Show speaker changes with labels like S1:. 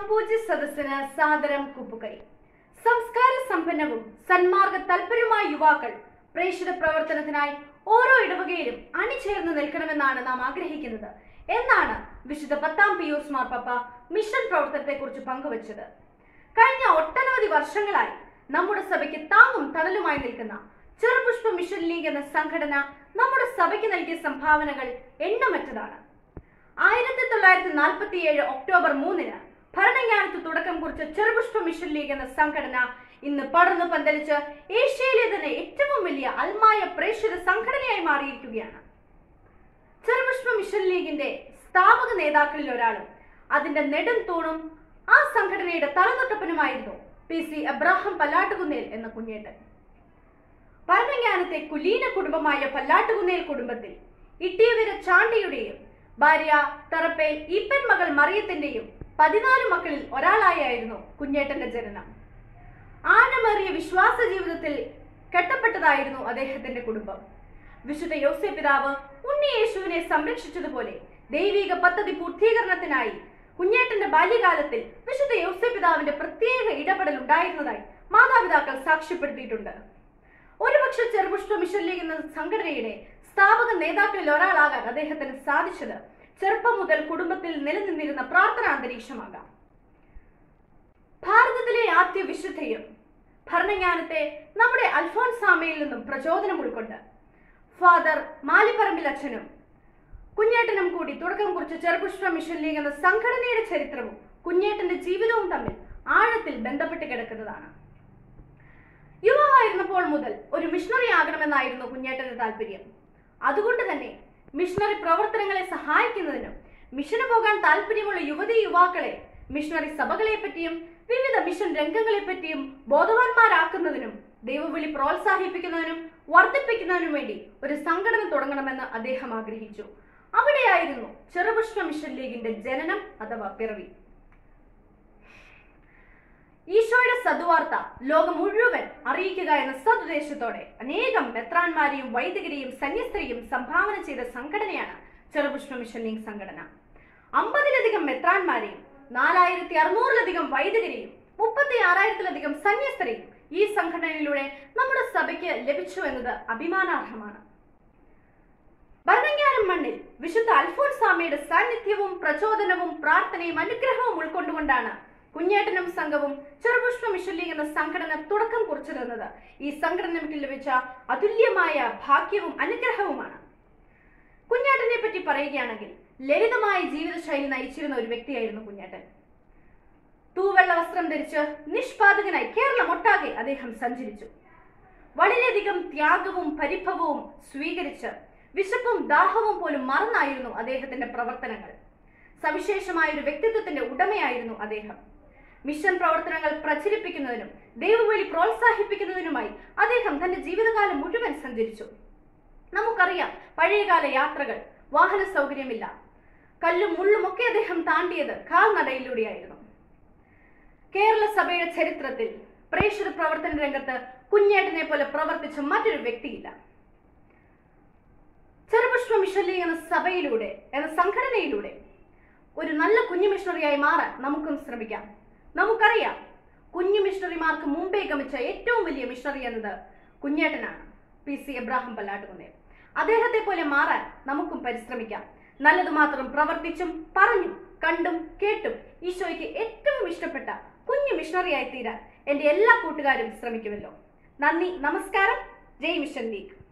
S1: സംപൂജ്യ സദസ്സിന് സാദരം കുപ്പുകൈ സംസ്കാര സമ്പന്നവും സന്മാർഗ തൽപരമായ യുവാക്കൾ പ്രേക്ഷിത പ്രവർത്തനത്തിനായി ഓരോ ഇടവകയിലും അണിചേർന്ന് നിൽക്കണമെന്നാണ് നാം ആഗ്രഹിക്കുന്നത് എന്നാണ് വിശുദ്ധ പത്താം പിയൂസ് മാർപ്പപ്പ മിഷൻ പ്രവർത്തനത്തെക്കുറിച്ച് പങ്കുവച്ചത് കഴിഞ്ഞ ഒട്ടനവധി വർഷങ്ങളായി നമ്മുടെ സഭയ്ക്ക് താങ്ങും തണലുമായി നിൽക്കുന്ന ചെറുപുഷ്പ മിഷൻ ലീഗ് എന്ന സംഘടന നമ്മുടെ സഭയ്ക്ക് നൽകിയ സംഭാവനകൾ എണ്ണമറ്റതാണ് ആയിരത്തി തൊള്ളായിരത്തി നാൽപ്പത്തി ഏഴ് ഒക്ടോബർ മൂന്നിന് ഭരണജ്ഞാനത്ത് തുടക്കം കുറിച്ച ചെറുപുഷ്പ മിഷൻ ലീഗ് എന്ന സംഘടന ഇന്ന് പടർന്നു പന്തലിച്ച് ഏഷ്യയിലെ തന്നെ ഏറ്റവും വലിയ അൽമായ പ്രേക്ഷിത സംഘടനയായി മാറിയിരിക്കുകയാണ് ചെറുപുഷ്പ മിഷൻ ലീഗിന്റെ സ്ഥാപക നേതാക്കളിൽ ഒരാളും അതിന്റെ നെടും തൂണും ആ സംഘടനയുടെ തലതൊട്ടപ്പനുമായിരുന്നു പി സി അബ്രാഹം പല്ലാട്ടുകുന്നേൽ എന്ന കുഞ്ഞേട്ടൻ ഭരണജ്ഞാനത്തെ കുലീന കുടുംബമായ പല്ലാട്ടുകുന്നേൽ കുടുംബത്തിൽ ഇട്ടിയവര ചാണ്ടിയുടെയും ഭാര്യ തറപ്പേൽ ഈപ്പൻ മകൾ മറിയത്തിന്റെയും പതിനാല് മക്കളിൽ ഒരാളായിരുന്നു കുഞ്ഞേട്ടന്റെ ജനനം ആഴമേറിയ വിശ്വാസ ജീവിതത്തിൽ കെട്ടപ്പെട്ടതായിരുന്നു അദ്ദേഹത്തിന്റെ കുടുംബം വിശുദ്ധ യോസെ പിതാവ് ഉണ്ണി യേശുവിനെ സംരക്ഷിച്ചതുപോലെ ദൈവിക പദ്ധതി പൂർത്തീകരണത്തിനായി കുഞ്ഞേട്ടന്റെ ബാല്യകാലത്തിൽ വിശുദ്ധ യോസെ പിതാവിന്റെ പ്രത്യേക ഇടപെടൽ ഉണ്ടായിരുന്നതായി മാതാപിതാക്കൾ സാക്ഷ്യപ്പെടുത്തിയിട്ടുണ്ട് ഒരുപക്ഷെ ചെറുപുഷ്പ മിഷൻ ലീഗ് എന്ന സംഘടനയുടെ സ്ഥാപക നേതാക്കളിൽ ഒരാളാകാൻ അദ്ദേഹത്തിന് സാധിച്ചത് ചെറുപ്പം മുതൽ കുടുംബത്തിൽ നിലനിന്നിരുന്ന പ്രാർത്ഥനാ അന്തരീക്ഷമാകാം ഭാരതത്തിലെ ആദ്യ വിശുദ്ധയും ഭരണജ്ഞാനത്തെ നമ്മുടെ അൽഫോൻസാമയിൽ നിന്നും പ്രചോദനം ഉൾക്കൊണ്ട് ഫാദർ മാലിപ്പറമ്പിൽ അച്ഛനും കുഞ്ഞേട്ടനും കൂടി തുടക്കം കുറിച്ച ചെറുപുഷ്പ മിഷൻ ലീഗ് എന്ന സംഘടനയുടെ ചരിത്രവും കുഞ്ഞേട്ടന്റെ ജീവിതവും തമ്മിൽ ആഴത്തിൽ ബന്ധപ്പെട്ട് കിടക്കുന്നതാണ് യുവാവായിരുന്നപ്പോൾ മുതൽ ഒരു മിഷണറി ആകണമെന്നായിരുന്നു കുഞ്ഞേട്ടന്റെ താല്പര്യം അതുകൊണ്ട് തന്നെ മിഷണറി പ്രവർത്തനങ്ങളെ സഹായിക്കുന്നതിനും മിഷന് പോകാൻ താല്പര്യമുള്ള യുവതി യുവാക്കളെ മിഷണറി സഭകളെ പറ്റിയും വിവിധ മിഷൻ രംഗങ്ങളെ പറ്റിയും ബോധവാന്മാരാക്കുന്നതിനും ദൈവവിളി പ്രോത്സാഹിപ്പിക്കുന്നതിനും വർദ്ധിപ്പിക്കുന്നതിനും വേണ്ടി ഒരു സംഘടന തുടങ്ങണമെന്ന് അദ്ദേഹം ആഗ്രഹിച്ചു അവിടെയായിരുന്നു ചെറുപുഷ്പ മിഷൻ ലീഗിന്റെ ജനനം അഥവാ പിറവി ഈശോയുടെ സദ്വാർത്ത ലോകം മുഴുവൻ അറിയിക്കുക എന്ന സതുദ്ദേശത്തോടെ അനേകം മെത്രാന്മാരെയും വൈദികരെയും സന്യസ്തരെയും സംഭാവന ചെയ്ത സംഘടനയാണ് ചെറുപുഷ്പ മിഷൻ ലീഗ് സംഘടന അമ്പതിലധികം മെത്രാന്മാരെയും നാലായിരത്തി അറുന്നൂറിലധികം വൈദികരെയും മുപ്പത്തി ആറായിരത്തിലധികം സന്യസ്തരെയും ഈ സംഘടനയിലൂടെ നമ്മുടെ സഭയ്ക്ക് ലഭിച്ചു എന്നത് അഭിമാനാർഹമാണ് ഭരണങ്ങാനം മണ്ണിൽ വിശുദ്ധ അൽഫോൻസാമയുടെ സാന്നിധ്യവും പ്രചോദനവും പ്രാർത്ഥനയും അനുഗ്രഹവും ഉൾക്കൊണ്ടുകൊണ്ടാണ് കുഞ്ഞേട്ടനും സംഘവും ചെറുപുഷ്പ മിഷൻ ലീഗ് എന്ന സംഘടന തുടക്കം കുറിച്ചതെന്നത് ഈ സംഘടനയ്ക്ക് ലഭിച്ച അതുല്യമായ ഭാഗ്യവും അനുഗ്രഹവുമാണ് കുഞ്ഞേട്ടനെ പറ്റി പറയുകയാണെങ്കിൽ ലളിതമായ ജീവിതശൈലി നയിച്ചിരുന്ന ഒരു വ്യക്തിയായിരുന്നു കുഞ്ഞേട്ടൻ തൂവെള്ള വസ്ത്രം ധരിച്ച് നിഷ്പാതകനായി കേരളമൊട്ടാകെ അദ്ദേഹം സഞ്ചരിച്ചു വളരെയധികം ത്യാഗവും പരിഭവവും സ്വീകരിച്ച് വിശപ്പും ദാഹവും പോലും മറന്നായിരുന്നു അദ്ദേഹത്തിന്റെ പ്രവർത്തനങ്ങൾ സവിശേഷമായ ഒരു വ്യക്തിത്വത്തിന്റെ ഉടമയായിരുന്നു അദ്ദേഹം മിഷൻ പ്രവർത്തനങ്ങൾ പ്രചരിപ്പിക്കുന്നതിനും ദൈവവിളി പ്രോത്സാഹിപ്പിക്കുന്നതിനുമായി അദ്ദേഹം തന്റെ ജീവിതകാലം മുഴുവൻ സഞ്ചരിച്ചു നമുക്കറിയാം പഴയകാല യാത്രകൾ വാഹന സൗകര്യമില്ല കല്ലും മുള്ളും ഒക്കെ അദ്ദേഹം താണ്ടിയത് കാൽനടയിലൂടെയായിരുന്നു കേരള സഭയുടെ ചരിത്രത്തിൽ പ്രേക്ഷിത പ്രവർത്തന രംഗത്ത് കുഞ്ഞേട്ടനെ പോലെ പ്രവർത്തിച്ച മറ്റൊരു വ്യക്തിയില്ല ചെറുപുഷ്പ മിഷൻ ലീഗ് എന്ന സഭയിലൂടെ എന്ന സംഘടനയിലൂടെ ഒരു നല്ല കുഞ്ഞു മിഷണറിയായി മാറാൻ നമുക്കും ശ്രമിക്കാം നമുക്കറിയാം കുഞ്ഞു മിഷണറിമാർക്ക് മുമ്പേ ഗമിച്ച ഏറ്റവും വലിയ മിഷണറി എന്നത് കുഞ്ഞേട്ടനാണ് പി സി എബ്രാഹിം പല്ലാട്ടുകുന്നേൽ അദ്ദേഹത്തെ പോലെ മാറാൻ നമുക്കും പരിശ്രമിക്കാം നല്ലത് മാത്രം പ്രവർത്തിച്ചും പറഞ്ഞും കണ്ടും കേട്ടും ഈശോയ്ക്ക് ഏറ്റവും ഇഷ്ടപ്പെട്ട കുഞ്ഞു മിഷണറിയായി തീരാൻ എന്റെ എല്ലാ കൂട്ടുകാരും ശ്രമിക്കുമല്ലോ നന്ദി നമസ്കാരം ജയ് മിഷൻ ലീഗ്